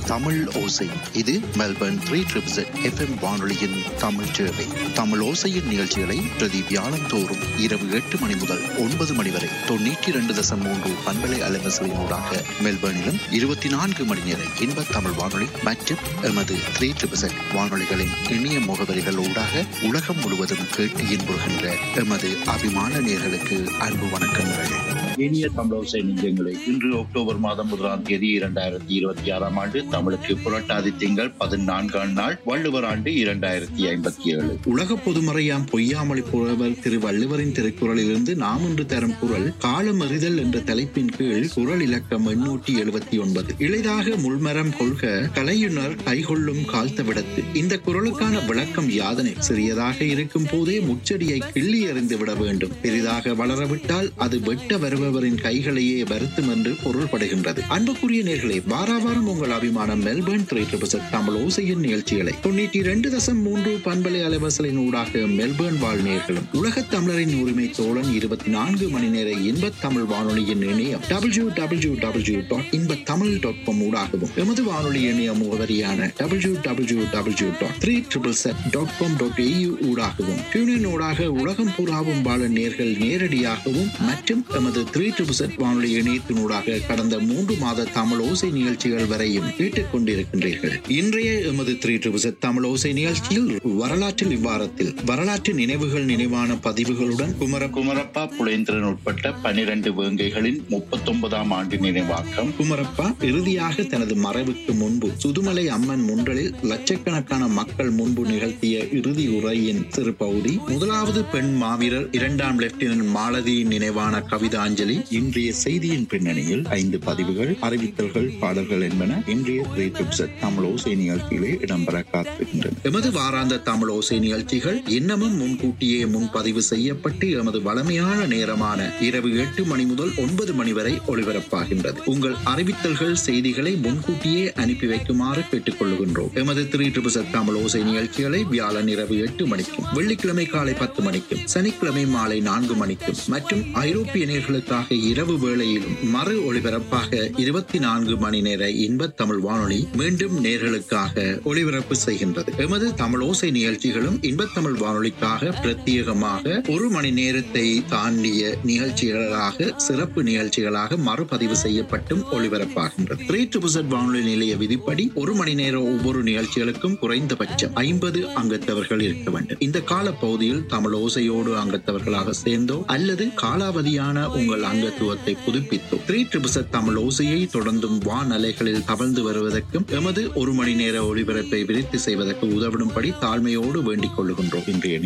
தமிழ் ஓசை இது Melbourne three triple FM வானொலியின் தமிழ் சேவை தமிழ் ஓசையின் நிகழ்ச்சிகளை பிரதி வியாழம் தோறும் இரவு எட்டு மணி முதல் ஒன்பது மணி வரை தொண்ணூற்றி இரண்டு தசம் மூன்று பண்பலை அலைவசலினூடாக மெல்பர்னிலும் இருபத்தி நான்கு மணி நேர இன்ப தமிழ் வானொலி மற்றும் எமது த்ரீ ட்ரிபிள் வானொலிகளின் இணைய முகவரிகள் ஊடாக உலகம் முழுவதும் கேட்டு இன்புறுகின்ற எமது அபிமான நேர்களுக்கு அன்பு வணக்கங்கள் இனிய தமிழோசை நெஞ்சங்களே இன்று அக்டோபர் மாதம் முதலாம் தேதி இரண்டாயிரத்தி இருபத்தி ஆறாம் ஆண்டு தமிழுக்கு புரட்டாதி திங்கள் பதினான்காம் நாள் வள்ளுவர் ஆண்டு இரண்டாயிரத்தி ஐம்பத்தி ஏழு உலக பொதுமறையாம் பொய்யாமொழி புலவர் திரு வள்ளுவரின் திருக்குறளிலிருந்து நாம் இன்று தரும் குரல் காலமறிதல் என்ற தலைப்பின் கீழ் குரல் இலக்கம் எண்ணூற்றி எழுபத்தி ஒன்பது இளைதாக முள்மரம் கொள்க கலையுணர் கைகொள்ளும் கால்த்த விடத்து இந்த குரலுக்கான விளக்கம் யாதனை சிறியதாக இருக்கும் போதே முச்சடியை கிள்ளி எறிந்து விட வேண்டும் பெரிதாக வளரவிட்டால் அது வெட்ட வருபவரின் கைகளையே வருத்தும் என்று பொருள்படுகின்றது அன்புக்குரிய நேர்களே வாராவாரம் உங்கள் அபிமானம் மெல்பர்ன் திரைப்பட தமிழ் ஓசையின் நிகழ்ச்சிகளை தொண்ணூற்றி இரண்டு தசம் மூன்று பண்பலை அலைவசலின் ஊடாக மெல்பர்ன் வாழ் நேர்களும் உலகத் தமிழரின் உரிமை தோழன் இருபத்தி நான்கு மணி நேர இன்பத் தமிழ் வானொலியின் இணையம் டபிள்யூ டபிள்யூ டபிள்யூ டாட் இன்ப தமிழ் டாட் காம் ஊடாகவும் எமது வானொலி இணைய முகவரியான W W W dot three triple Z dot com dot AU ஊடாகவும் டியூனின் ஊடாக உலகம் பூராவும் வாழ நேர்கள் நேரடியாகவும் மற்றும் எமது த்ரீ ட்ரிபிள் செட் வானொலி இணையத்தினூடாக கடந்த மூன்று மாத தமிழ் ஓசை நிகழ்ச்சிகள் வரையும் கேட்டுக் கொண்டிருக்கின்றீர்கள் இன்றைய எமது த்ரீ ட்ரிபிள் செட் தமிழ் ஓசை நிகழ்ச்சியில் வரலாற்றில் இவ்வாரத்தில் வரலாற்று நினைவுகள் நினைவான பதிவுகளுடன் குமர குமரப்பா புலேந்திரன் உட்பட்ட பனிரெண்டு வேங்கைகளின் முப்பத்தொன்பதாம் ஆண்டு நினைவாக்கம் குமரப்பா இறுதியாக தனது மறைவுக்கு முன்பு சுதுமலை அம்மன் முன்றலில் லட்சக்கணக்கான மக்கள் முன்பு நிகழ்த்திய இறுதி உரையின் சிறு பகுதி முதலாவது பெண் மாவீரர் இரண்டாம் லெப்டினன்ட் மாலதியின் நினைவான கவிதாஞ்சலி இன்றைய செய்தியின் பின்னணியில் ஐந்து பதிவுகள் அறிவித்தல்கள் பாடல்கள் என்பன இன்றைய த்ரீ டிப்ஸ் தமிழ் ஓசை நிகழ்ச்சியிலே இடம்பெற காத்திருக்கின்றன எமது வாராந்த தமிழ் ஓசை நிகழ்ச்சிகள் இன்னமும் முன்கூட்டியே முன்பதிவு செய்யப்பட்டு எமது வளமையான நேரமான இரவு எட்டு மணி முதல் ஒன்பது மணி வரை ஒளிபரப்பாகின்றது உங்கள் அறிவித்தல்கள் செய்திகளை முன்கூட்டியே அனுப்பி வைக்குமாறு கேட்டுக் கொள்கின்றோம் எமது த்ரீ ட்ரிபிள் தமிழ் ஓசை நிகழ்ச்சிகளை வியாழன் இரவு எட்டு மணிக்கும் வெள்ளிக்கிழமை காலை பத்து மணிக்கும் சனிக்கிழமை மாலை நான்கு மணிக்கும் மற்றும் ஐரோப்பிய நேர்களுக்காக இரவு வேளையிலும் மறு ஒளிபரப்பாக இருபத்தி நான்கு மணி நேர இன்ப தமிழ் வானொலி மீண்டும் நேர்களுக்காக ஒளிபரப்பு செய்கின்றது எமது தமிழ் ஓசை நிகழ்ச்சிகளும் இன்ப தமிழ் வானொலிக்காக பிரத்யேகமாக ஒரு மணி நேரத்தை தாண்டிய நிகழ்ச்சிகளாக சிறப்பு நிகழ்ச்சிகளாக மறுபதிவு செய்யப்பட்டும் ஒளிபரப்பாகின்றது த்ரீ ட்ரிபிள் வானொலி நிலைய விதிப்படி ஒரு மணி நேர ஒவ்வொரு நிகழ்ச்சிகளுக்கும் குறைந்தபட்சம் ஐம்பது அங்கத்தவர்கள் இருக்க வேண்டும் இந்த கால பகுதியில் தமிழ் ஓசையோடு அங்கத்தவர்களாக சேர்ந்தோ அல்லது காலாவதியான உங்கள் அங்கத்துவத்தை புதுப்பித்தோ த்ரீ ட்ரிபிள் தமிழ் ஓசையை தொடர்ந்தும் வான் அலைகளில் தவழ்ந்து வருவதற்கும் எமது ஒரு மணி நேர ஒளிபரப்பை விருத்தி செய்வதற்கு உதவிடும்படி தாழ்மையோடு வேண்டிக் கொள்ளுகின்றோம் இன்றைய